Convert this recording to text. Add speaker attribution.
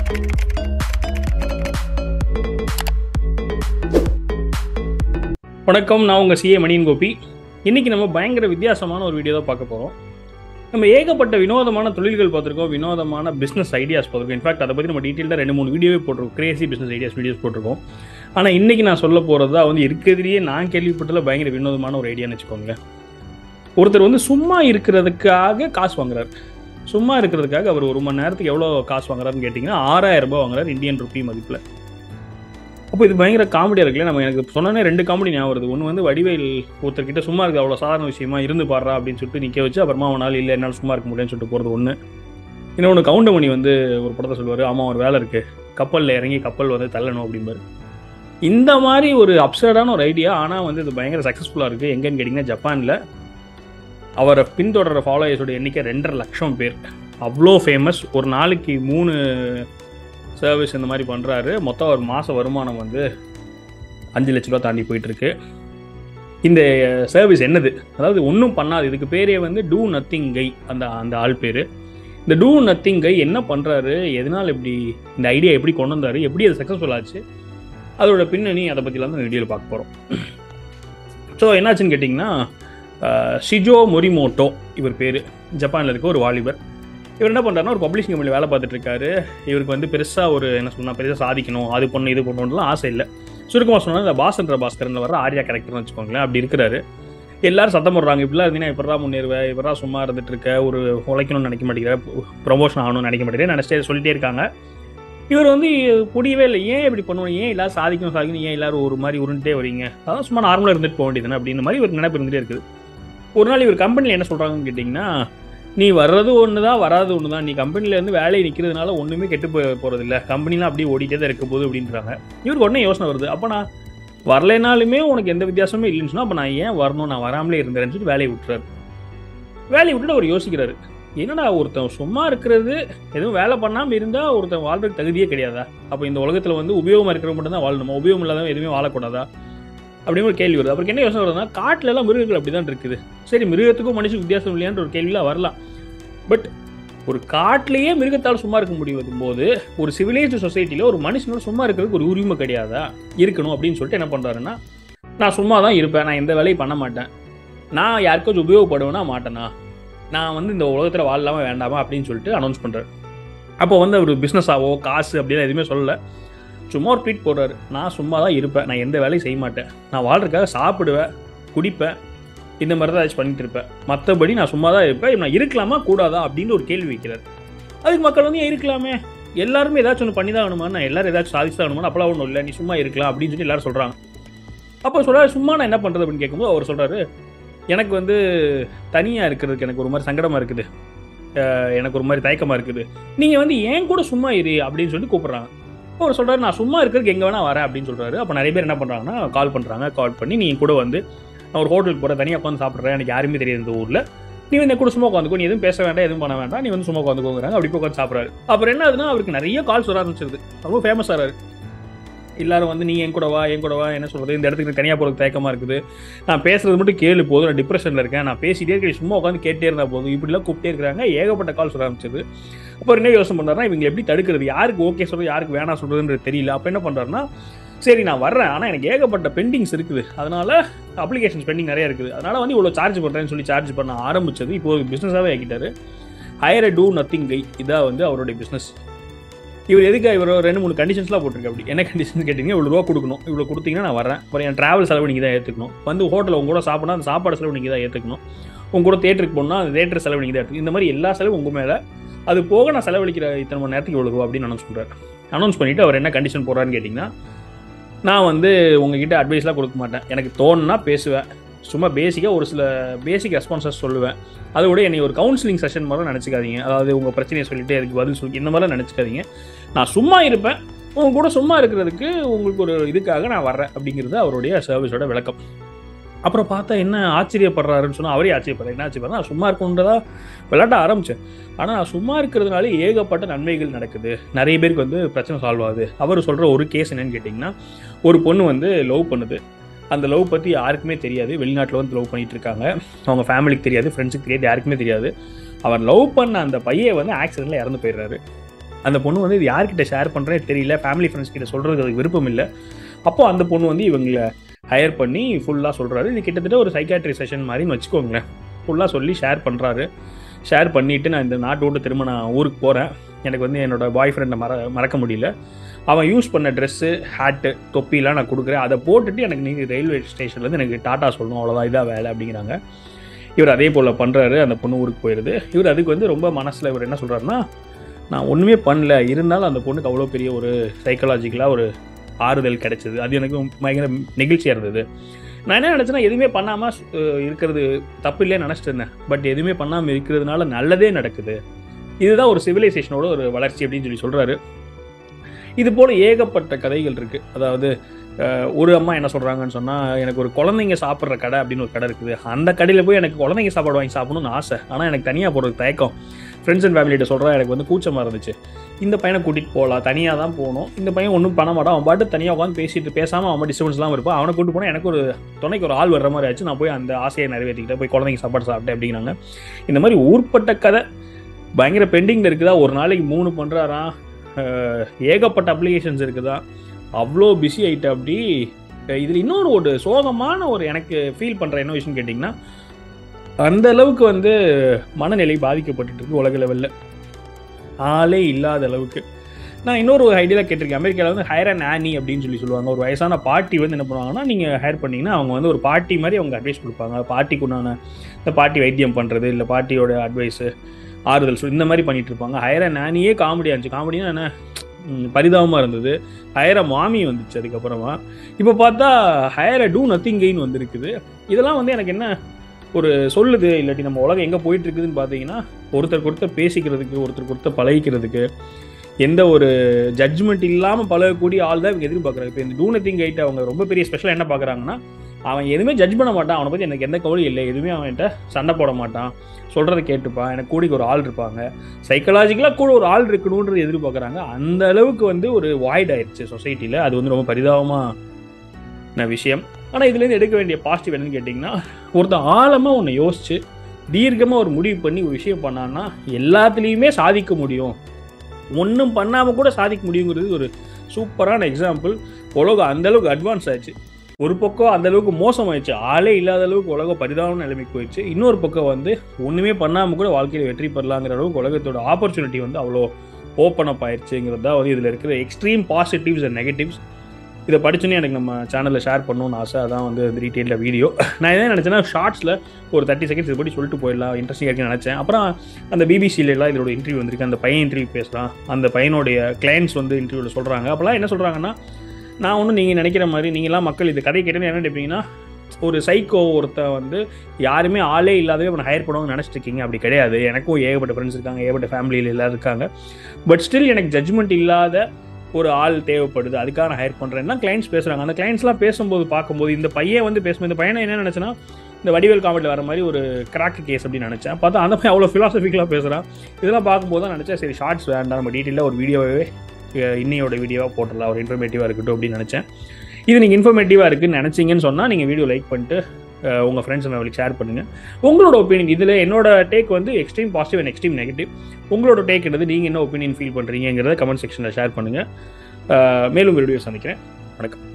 Speaker 1: வணக்கம் நான் உங்கள் சிஏ மணியன் கோபி இன்றைக்கி நம்ம பயங்கர வித்தியாசமான ஒரு வீடியோ தான் பார்க்க போகிறோம் நம்ம ஏகப்பட்ட வினோதமான தொழில்கள் பார்த்துருக்கோம் வினோதமான பிஸ்னஸ் ஐடியாஸ் பார்த்துருக்கோம் இன்ஃபேக்ட் அதை பற்றி நம்ம டீட்டெயிலாக ரெண்டு மூணு வீடியோவே போட்டிருக்கோம் கிரேசி பிஸ்னஸ் ஐடியாஸ் வீடியோஸ் போட்டிருக்கோம் ஆனால் இன்றைக்கி நான் சொல்ல போகிறது தான் வந்து இருக்கிறதுலேயே நான் கேள்விப்பட்டதில் பயங்கர வினோதமான ஒரு ஐடியான்னு வச்சுக்கோங்களேன் ஒருத்தர் வந்து சும்மா இருக்கிறதுக்காக காசு வாங்குறாரு சும்மா இருக்கிறதுக்காக அவர் ஒரு மணி நேரத்துக்கு எவ்வளோ காசு வாங்குறாருன்னு கேட்டிங்கன்னா ஆறாயிரம் ரூபாய் வாங்குறாரு இந்தியன் ருப்பி மதிப்பில் அப்போ இது பயங்கர காமெடியாக இருக்குல்ல நம்ம எனக்கு சொன்னோன்னே ரெண்டு காமெடி ஞாபகம் வருது ஒன்று வந்து வடிவேல் ஒருத்தர்கிட்ட சும்மா இருக்குது அவ்வளோ சாதாரண விஷயமா இருந்து பாடுறா அப்படின்னு சொல்லிட்டு நிற்க வச்சு அப்புறமா அவனால் இல்லை என்னால் சும்மா இருக்க முடியும்னு சொல்லிட்டு போகிறது ஒன்று இன்னொன்று கவுண்டமணி வந்து ஒரு படத்தை சொல்லுவார் ஆமாம் ஒரு வேலை இருக்குது கப்பலில் இறங்கி கப்பல் வந்து தள்ளணும் அப்படிம்பாரு இந்த மாதிரி ஒரு அப்சர்டான ஒரு ஐடியா ஆனால் வந்து இது பயங்கர சக்ஸஸ்ஃபுல்லாக இருக்குது எங்கன்னு கேட்டிங்கன்னா ஜப்பானில் அவரை பின்தொடர ஃபாலோயர்ஸோட எண்ணிக்கை ரெண்டரை லட்சம் பேர் அவ்வளோ ஃபேமஸ் ஒரு நாளைக்கு மூணு சர்வீஸ் இந்த மாதிரி பண்ணுறாரு மொத்தம் ஒரு மாத வருமானம் வந்து அஞ்சு லட்ச ரூபா தாண்டி போயிட்டுருக்கு இந்த சர்வீஸ் என்னது அதாவது ஒன்றும் பண்ணாது இதுக்கு பேரே வந்து டூ நத்திங் கை அந்த அந்த ஆள் பேர் இந்த டூ நத்திங் கை என்ன பண்ணுறாரு எதனால் இப்படி இந்த ஐடியா எப்படி கொண்டு வந்தார் எப்படி அது சக்ஸஸ்ஃபுல் ஆச்சு அதோட பின்னணி அதை பற்றிலாம் தான் இந்த வீடியோவில் பார்க்க போகிறோம் ஸோ என்னாச்சுன்னு கேட்டிங்கன்னா ஷிஜோ மொரிமோட்டோ இவர் பேர் ஜப்பானில் இருக்க ஒரு வாலிபர் இவர் என்ன பண்ணுறாருன்னா ஒரு பப்ளிஷிங் கம்பெனியில் வேலை பார்த்துட்டு இருக்காரு இவருக்கு வந்து பெருசாக ஒரு என்ன சொன்னால் பெருசாக சாதிக்கணும் அது பண்ணணும் இது பண்ணணும்லாம் ஆசை இல்லை சுருக்கமாக சொன்னால் இந்த பாசன்ற பாஸ்கரன் வர ஆர்யா கேரக்டர்னு வச்சுக்கோங்களேன் அப்படி இருக்கிறாரு எல்லாரும் சத்தம் போடுறாங்க இப்படிலாம் இருந்தீங்கன்னா இப்படா முன்னேறுவேன் இப்படா சும்மா இருந்துட்டு இருக்க ஒரு உழைக்கணும்னு நினைக்க மாட்டேங்கிற ப்ரொமோஷன் ஆகணும்னு நினைக்க மாட்டேங்கிறேன் நினச்சிட்டே சொல்லிட்டே இருக்காங்க இவர் வந்து புரியவே இல்லை ஏன் இப்படி பண்ணணும் ஏன் எல்லாரும் சாதிக்கணும் சாதிக்கணும் ஏன் எல்லாரும் ஒரு மாதிரி உருண்டே வரீங்க அதான் சும்மா நார்மலாக இருந்துட்டு போக வேண்டியதுன்னு அப்படின்ற மாதிரி இவருக்கு நினைப்பு இருந்துகிட்டே இருக்குது ஒரு நாள் இவர் கம்பெனியில் என்ன சொல்கிறாங்கன்னு கேட்டிங்கன்னா நீ வர்றது ஒன்று தான் வராது ஒன்று தான் நீ கம்பெனிலேருந்து வேலையை நிற்கிறதுனால ஒன்றுமே கெட்டு போய் போகிறதில்ல கம்பெனிலாம் அப்படியே ஓடிட்டே தான் இருக்க போகுது அப்படின்றாங்க இவருக்கு உடனே யோசனை வருது அப்போ நான் வரலைனாலுமே உனக்கு எந்த வித்தியாசமும் இல்லைன்னு சொன்னால் அப்போ நான் ஏன் வரணும் நான் வராமலே இருந்தேன்னு சொல்லிட்டு வேலையை விட்டுறாரு வேலையை விட்டுட்டு அவர் யோசிக்கிறாரு என்னடா ஒருத்தன் சும்மா இருக்கிறது எதுவும் வேலை பண்ணாமல் இருந்தால் ஒருத்தன் வாழ்றதுக்கு தகுதியே கிடையாதா அப்போ இந்த உலகத்தில் வந்து உபயோகமாக இருக்கிறவங்க மட்டும் தான் வாழணுமா உபயோகம் இல்லாதவன் எதுவுமே வாழக்கூடாதா அப்படின்னு ஒரு கேள்வி வருது அப்புறம் என்ன யோசனை வருதுன்னா காட்டுல எல்லாம் மிருகங்கள் அப்படி தான் இருக்குது சரி மிருகத்துக்கும் மனுஷனுக்கும் வித்தியாசம் இல்லையான்ற ஒரு கேள்விலாம் வரலாம் பட் ஒரு காட்டிலேயே மிருகத்தால் சும்மா இருக்க முடியும் போது ஒரு சிவிலைஸ்டு சொசைட்டியில் ஒரு மனுஷனோட சும்மா இருக்கிறதுக்கு ஒரு உரிமை கிடையாதா இருக்கணும் அப்படின்னு சொல்லிட்டு என்ன பண்ணுறாருன்னா நான் சும்மா தான் இருப்பேன் நான் எந்த வேலையும் பண்ண மாட்டேன் நான் யாருக்காச்சும் உபயோகப்படுவேனா மாட்டேனா நான் வந்து இந்த உலகத்தில் வாழலாமா வேண்டாமா அப்படின்னு சொல்லிட்டு அனௌன்ஸ் பண்ணுறாரு அப்போ வந்து ஒரு பிஸ்னஸாவோ காசு அப்படின்னு எதுவுமே சொல்லலை சும்மா ஒரு ட்வீட் போடுறாரு நான் சும்மா தான் இருப்பேன் நான் எந்த வேலையும் செய்ய மாட்டேன் நான் வாழ்றதுக்காக சாப்பிடுவேன் குடிப்பேன் இந்த மாதிரி தான் ஏதாச்சும் பண்ணிட்டு இருப்பேன் மற்றபடி நான் சும்மா தான் இருப்பேன் நான் இருக்கலாமா கூடாதா அப்படின்னு ஒரு கேள்வி வைக்கிறார் அதுக்கு மக்கள் வந்து ஏன் இருக்கலாமே எல்லாருமே ஏதாச்சும் ஒன்று பண்ணி தான் வேணுமா நான் எல்லாரும் ஏதாச்சும் சாதிச்சு தான் வேணுமா அப்போலாம் ஒன்றும் இல்லை நீ சும்மா இருக்கலாம் அப்படின்னு சொல்லி எல்லாரும் சொல்கிறாங்க அப்போ சொல்கிறாரு சும்மா நான் என்ன பண்ணுறது அப்படின்னு கேட்கும்போது அவர் சொல்கிறாரு எனக்கு வந்து தனியாக இருக்கிறதுக்கு எனக்கு ஒரு மாதிரி சங்கடமாக இருக்குது அஹ் எனக்கு ஒரு மாதிரி தயக்கமாக இருக்குது நீங்கள் வந்து ஏன் கூட சும்மா இரு அப்படின்னு சொல்லி கூப்பிட்றாங்க அவர் சொல்கிறாரு நான் சும்மா இருக்கிறதுக்கு எங்கே வேணா வரேன் அப்படின்னு சொல்கிறாரு அப்போ நிறைய பேர் என்ன பண்ணுறாங்கன்னா கால் பண்ணுறாங்க கால் பண்ணி நீ கூட வந்து நான் ஒரு ஹோட்டலுக்கு போகிறேன் தனியாக உட்காந்து சாப்பிட்றேன் எனக்கு யாருமே தெரியாது இந்த ஊரில் நீ வந்து என் கூட சும்மா உட்காந்துக்கோ நீ எதுவும் பேச வேண்டாம் எதுவும் பண்ண வேண்டாம் நீ வந்து சும்மா உட்காந்துக்கோங்கிறாங்க அப்படி போய் உட்காந்து சாப்பிட்றாரு அப்புறம் என்ன ஆகுதுன்னா அவருக்கு நிறைய கால்ஸ் வர ஆரம்பிச்சிருது ரொம்ப ஃபேமஸ் ஆகிறாரு எல்லாரும் வந்து நீ என் கூட வா என் கூட வா என்ன சொல்கிறது இந்த இடத்துக்கு தனியாக போகிறதுக்கு தயக்கமாக இருக்குது நான் பேசுறது மட்டும் கேளு போதும் நான் டிப்ரெஷனில் இருக்கேன் நான் பேசிட்டே இருக்கேன் சும்மா உட்காந்து கேட்டே இருந்தால் போதும் இப்படிலாம் கூப்பிட்டே இருக்கிறாங்க ஏகப்பட்ட கால்ஸ் வர ஆரம்பிச்சது அப்போ என்ன யோசனை பண்ணுறாருன்னா இவங்க எப்படி தடுக்கிறது யாருக்கு ஓகே சொல்கிறது யாருக்கு வேணாம் சொல்கிறதுன்றது தெரியல அப்போ என்ன பண்ணுறாருன்னா சரி நான் வர்றேன் ஆனால் எனக்கு ஏகப்பட்ட பெண்டிங்ஸ் இருக்குது அதனால அப்ளிகேஷன்ஸ் பெண்டிங் நிறைய இருக்குது அதனால வந்து இவ்வளோ சார்ஜ் பண்ணுறேன்னு சொல்லி சார்ஜ் பண்ண ஆரம்பிச்சது இப்போ பிஸ்னஸாகவே ஆக்கிட்டாரு ஹையர் டூ நத்திங் கை இதான் வந்து அவருடைய பிஸ்னஸ் இவர் எதுக்கு இவர் ரெண்டு மூணு கண்டிஷன்ஸ்லாம் போட்டிருக்கு அப்படி என்ன கண்டிஷன் கேட்டிங்கன்னா இவ்வளோ ரூபா கொடுக்கணும் இவ்வளோ கொடுத்தீங்கன்னா நான் வரேன் அப்புறம் என் ட்ராவல் செலவு நீங்கள் தான் ஏற்றுக்கணும் வந்து ஹோட்டலில் உங்க கூட சாப்பிட்னா அந்த சாப்பாடு செலவு நீங்கள் தான் ஏற்றுக்கணும் உங்க கூட தேட்டருக்கு போனால் அந்த தேட்டர் செலவு நீங்கள் தான் எடுத்துக்கணும் இந்த மாதிரி எல்லா செலவும் உங்கள் மேலே அது போக நான் செலவழிக்கிற இத்தனை மணி நேரத்துக்கு இவ்வளோ ரூபா அப்படின்னு அனௌன்ஸ் பண்ணுறாரு அனௌன்ஸ் பண்ணிவிட்டு அவர் என்ன கண்டிஷன் போடுறாருன்னு கேட்டிங்கன்னா நான் வந்து உங்ககிட்ட அட்வைஸ்லாம் கொடுக்க மாட்டேன் எனக்கு தோணுன்னா பேசுவேன் சும்மா பேசிக்காக ஒரு சில பேசிக் ரெஸ்பான்சஸ் சொல்லுவேன் அதை விட என்னை ஒரு கவுன்சிலிங் செஷன் மாதிரி நினச்சிக்காதீங்க அதாவது உங்கள் பிரச்சனையை சொல்லிட்டு அதுக்கு பதில் சொல்லி இந்த மாதிரிலாம் நினச்சிக்காதீங்க நான் சும்மா இருப்பேன் உங்க கூட சும்மா இருக்கிறதுக்கு உங்களுக்கு ஒரு இதுக்காக நான் வர்றேன் அப்படிங்கிறது அவருடைய சர்வீஸோட விளக்கம் அப்புறம் பார்த்தா என்ன ஆச்சரியப்படுறாருன்னு சொன்னால் அவரே ஆச்சரியப்படுறாரு என்ன ஆச்சரியப்படுறா நான் சும்மா இருக்கணுன்றதா விளையாட்ட ஆரம்பித்தேன் ஆனால் நான் சும்மா இருக்கிறதுனால ஏகப்பட்ட நன்மைகள் நடக்குது நிறைய பேருக்கு வந்து பிரச்சனை சால்வ் ஆகுது அவர் சொல்கிற ஒரு கேஸ் என்னன்னு கேட்டிங்கன்னா ஒரு பொண்ணு வந்து லவ் பண்ணுது அந்த லவ் பற்றி யாருக்குமே தெரியாது வெளிநாட்டில் வந்து லவ் பண்ணிட்டு இருக்காங்க அவங்க ஃபேமிலிக்கு தெரியாது ஃப்ரெண்ட்ஸுக்கு தெரியாது யாருக்குமே தெரியாது அவர் லவ் பண்ண அந்த பையன் வந்து ஆக்சிடெண்ட்டில் இறந்து போயிடுறாரு அந்த பொண்ணு வந்து இது யார்கிட்ட ஷேர் பண்ணுறேன் தெரியல ஃபேமிலி ஃப்ரெண்ட்ஸ் கிட்ட சொல்கிறதுக்கு அதுக்கு விருப்பம் இல்லை அப்போ அந்த பொண்ணு வந்து இவங்களை ஹையர் பண்ணி ஃபுல்லாக சொல்கிறாரு இது கிட்டத்தட்ட ஒரு சைக்காட்ரி செஷன் மாதிரின்னு வச்சுக்கோங்களேன் ஃபுல்லாக சொல்லி ஷேர் பண்ணுறாரு ஷேர் பண்ணிவிட்டு நான் இந்த நாட்டு விட்டு திரும்ப நான் ஊருக்கு போகிறேன் எனக்கு வந்து என்னோட பாய் ஃப்ரெண்டை மற மறக்க முடியல அவன் யூஸ் பண்ண ட்ரெஸ்ஸு ஹேட்டு தொப்பிலாம் நான் கொடுக்குறேன் அதை போட்டுட்டு எனக்கு நீங்கள் ரயில்வே ஸ்டேஷன்லேருந்து எனக்கு டாட்டா சொல்லணும் அவ்வளோதான் இதான் வேலை அப்படிங்கிறாங்க இவர் அதே போல் பண்ணுறாரு அந்த பொண்ணு ஊருக்கு போயிடுது இவர் அதுக்கு வந்து ரொம்ப மனசில் இவர் என்ன சொல்கிறாருன்னா நான் ஒன்றுமே பண்ணல இருந்தாலும் அந்த பொண்ணுக்கு அவ்வளோ பெரிய ஒரு சைக்கலாஜிக்கலாக ஒரு ஆறுதல் கிடைச்சது அது எனக்கு பயங்கர நெகிழ்ச்சியாக இருந்தது நான் என்ன நினச்சேன்னா எதுவுமே பண்ணாமல் இருக்கிறது தப்பு இல்லைன்னு நினச்சிட்டு இருந்தேன் பட் எதுவுமே பண்ணாமல் இருக்கிறதுனால நல்லதே நடக்குது இதுதான் ஒரு சிவிலைசேஷனோட ஒரு வளர்ச்சி அப்படின்னு சொல்லி சொல்கிறாரு இது போல் ஏகப்பட்ட கதைகள் இருக்குது அதாவது அஹ், ஒரு அம்மா என்ன சொல்கிறாங்கன்னு சொன்னால் எனக்கு ஒரு குழந்தைங்க சாப்பிட்ற கடை அப்படின்னு ஒரு கடை இருக்குது அந்த கடையில் போய் எனக்கு குழந்தைங்க சாப்பாடு வாங்கி சாப்பிடணும்னு ஆசை ஆனால் எனக்கு தனியாக போகிறதுக்கு தயக்கம் ஃப்ரெண்ட்ஸ் அண்ட் ஃபேமிலிகிட்ட சொல்கிறா எனக்கு வந்து கூச்சமாக இருந்துச்சு இந்த பையனை கூட்டிகிட்டு போகலாம் தனியாக தான் போகணும் இந்த பையன் ஒன்றும் பண்ண மாட்டான் அவன் பாட்டு தனியாக உட்காந்து பேசிட்டு பேசாமல் அவன் டிஸ்டர்பன்ஸ்லாம் இருப்பான் அவனை கூட்டு போனால் எனக்கு ஒரு துணைக்கு ஒரு ஆள் வர்ற மாதிரி ஆச்சு நான் போய் அந்த ஆசையை நிறைவேற்றிக்கிட்டேன் போய் குழந்தைங்க சாப்பாடு சாப்பிட்டேன் அப்படிங்கிறாங்க இந்த மாதிரி ஊர்ப்பட்ட கதை பயங்கர பெண்டிங்கில் இருக்குதா ஒரு நாளைக்கு மூணு பண்ணுறாராம் ஏகப்பட்ட அப்ளிகேஷன்ஸ் இருக்குதா அவ்வளோ பிஸி ஆகிட்ட அப்படி இதில் இன்னொரு ஒரு சோகமான ஒரு எனக்கு ஃபீல் பண்ணுற என்ன விஷயம் கேட்டிங்கன்னா அந்த அளவுக்கு வந்து மனநிலை பாதிக்கப்பட்டுட்டு இருக்கு உலக லெவலில் ஆளே இல்லாத அளவுக்கு நான் இன்னொரு ஒரு ஐடியாவில் கேட்டிருக்கேன் அமெரிக்காவில் வந்து ஹையர் அண்ட் ஆனி அப்படின்னு சொல்லி சொல்லுவாங்க ஒரு வயசான பாட்டி வந்து என்ன பண்ணுவாங்கன்னா நீங்கள் ஹையர் பண்ணீங்கன்னா அவங்க வந்து ஒரு பாட்டி மாதிரி அவங்க அட்வைஸ் கொடுப்பாங்க பாட்டிக்கு உண்டான இந்த பாட்டி வைத்தியம் பண்ணுறது இல்லை பாட்டியோட அட்வைஸு ஆறுதல் சொல் இந்த மாதிரி பண்ணிட்டு இருப்பாங்க ஹையர் அண்ட் ஆனியே காமெடியாக இருந்துச்சு காமெடினா என்ன ம், பரிதாபமாக இருந்தது ஹையர மாமி வந்துச்சு அதுக்கப்புறமா இப்போ பார்த்தா ஹையர டூ நத்திங் கெயின் வந்திருக்குது இதெல்லாம் வந்து எனக்கு என்ன ஒரு சொல்லுது இல்லாட்டி நம்ம உலகம் எங்கே போயிட்டு இருக்குதுன்னு பார்த்தீங்கன்னா ஒருத்தருக்கு ஒருத்தர் பேசிக்கிறதுக்கு ஒருத்தருக்கு ஒருத்தர் பழகிக்கிறதுக்கு எந்த ஒரு ஜட்ஜ்மெண்ட் இல்லாமல் பழகக்கூடிய ஆள் தான் இவங்க எதிர்பார்க்குறாங்க இப்போ இந்த டூ நத்திங் கைட் அவங்க ரொம்ப பெரிய ஸ்பெஷலாக என்ன பார்க்குறாங்கன்னா அவன் எதுவுமே ஜட்ஜ் பண்ண மாட்டான் அவனை பற்றி எனக்கு எந்த கவலையும் இல்லை எதுவுமே அவன்கிட்ட சண்டை போட மாட்டான் சொல்கிறத கேட்டுப்பான் எனக்கு கூடிக்கு ஒரு ஆள் இருப்பாங்க சைக்கலாஜிக்கலாக கூட ஒரு ஆள் இருக்கணுன்றது எதிர்பார்க்குறாங்க அந்த அளவுக்கு வந்து ஒரு வாய்ட் ஆயிடுச்சு சொசைட்டியில் அது வந்து ரொம்ப பரிதாபமான விஷயம் ஆனால் இதுலேருந்து எடுக்க வேண்டிய பாசிட்டிவ் என்னன்னு கேட்டிங்கன்னா ஒருத்தன் ஆழமாக ஒன்று யோசிச்சு தீர்க்கமாக ஒரு முடிவு பண்ணி ஒரு விஷயம் பண்ணான்னா எல்லாத்துலேயுமே சாதிக்க முடியும் ஒன்றும் பண்ணாமல் கூட சாதிக்க முடியுங்கிறது ஒரு சூப்பரான எக்ஸாம்பிள் உலகம் அந்த அளவுக்கு அட்வான்ஸ் ஆச்சு ஒரு பக்கம் அந்த அளவுக்கு மோசமாயிடுச்சு ஆளே இல்லாத அளவுக்கு உலகம் பரிதாபமான நிலைமைக்கு போயிடுச்சு இன்னொரு பக்கம் வந்து ஒன்றுமே பண்ணாமல் கூட வாழ்க்கையில் வெற்றி பெறலாங்கிற அளவுக்கு உலகத்தோட ஆப்பர்ச்சுனிட்டி வந்து அவ்வளோ ஓப்பன் அப் ஆயிடுச்சுங்கிறது தான் வந்து இதில் இருக்கிற எக்ஸ்ட்ரீம் பாசிட்டிவ்ஸ் அண்ட் நெகட்டிவ்ஸ் இதை படிச்சுன்னே எனக்கு நம்ம சேனலில் ஷேர் பண்ணணும்னு ஆசை அதான் வந்து டீட்டெயிலில் வீடியோ நான் என்ன நினச்சேன்னா ஷார்ட்ஸில் ஒரு தேர்ட்டி செகண்ட்ஸ் இது படி சொல்லிட்டு போயிடலாம் இன்ட்ரெஸ்டிங்காக இருக்குன்னு நினச்சேன் அப்புறம் அந்த பிபிசியிலலாம் இதோட இன்டர்வியூ வந்திருக்கு அந்த பையன் இன்டர்வியூ பேசலாம் அந்த பையனுடைய கிளைண்ட்ஸ் வந்து இன்டர்வியூவில் சொல்கிறாங்க அப்போலாம் என்ன சொல்கிறாங்கன்னா நான் ஒன்றும் நீங்கள் நினைக்கிற மாதிரி நீங்களாம் மக்கள் இது கதை கேட்டேன்னு என்ன நினைப்பீங்கன்னா ஒரு சைக்கோ ஒருத்தன் வந்து யாருமே ஆளே இல்லாதவே அவனை ஹையர் பண்ணுவாங்க நினச்சிட்டு இருக்கீங்க அப்படி கிடையாது எனக்கும் ஏகப்பட்ட ஃப்ரெண்ட்ஸ் இருக்காங்க ஏகப்பட்ட ஃபேமிலியில் எல்லாரும் இருக்காங்க பட் ஸ்டில் எனக்கு ஜட்ஜ்மெண்ட் இல்லாத ஒரு ஆள் தேவைப்படுது அதுக்காக நான் ஹையர் பண்ணுறேன்னா கிளைண்ட்ஸ் பேசுகிறாங்க அந்த கிளைண்ட்ஸ்லாம் பேசும்போது பார்க்கும்போது இந்த பையன் வந்து பேசும்போது இந்த பையனை என்ன நினச்சேன்னா இந்த வடிவேல் காமெடியில் வர மாதிரி ஒரு கிராக் கேஸ் அப்படின்னு நினச்சேன் பார்த்தா அந்த பையன் அவ்வளோ ஃபிலாசபிக்கலாக பேசுகிறான் இதெல்லாம் பார்க்கும்போது தான் நினச்சேன் சரி ஷார்ட்ஸ் வேண்டாம் நம்ம டீட்டெயிலாக ஒரு வீடியோவே அஹ், இன்னையோட வீடியோவாக போட்டுடலாம் ஒரு இன்ஃபர்மேட்டிவாக இருக்கட்டும் அப்படின்னு நினச்சேன் இது நீங்கள் இன்ஃபர்மேட்டிவாக இருக்குன்னு நினச்சிங்கன்னு சொன்னால் நீங்கள் வீடியோ லைக் பண்ணிட்டு அஹ், உங்கள் ஃப்ரெண்ட்ஸ் ஃபேமிலிக்கு ஷேர் பண்ணுங்கள் உங்களோட ஒப்பீனியன் இதில் என்னோட டேக் வந்து extreme positive and extreme negative உங்களோட டேக் என்னது நீங்கள் என்ன ஒப்பீனியன் ஃபீல் பண்ணுறீங்கிறத கமெண்ட் செக்ஷனில் ஷேர் பண்ணுங்கள் மேலும் வீடியோ சந்திக்கிறேன் வணக்கம்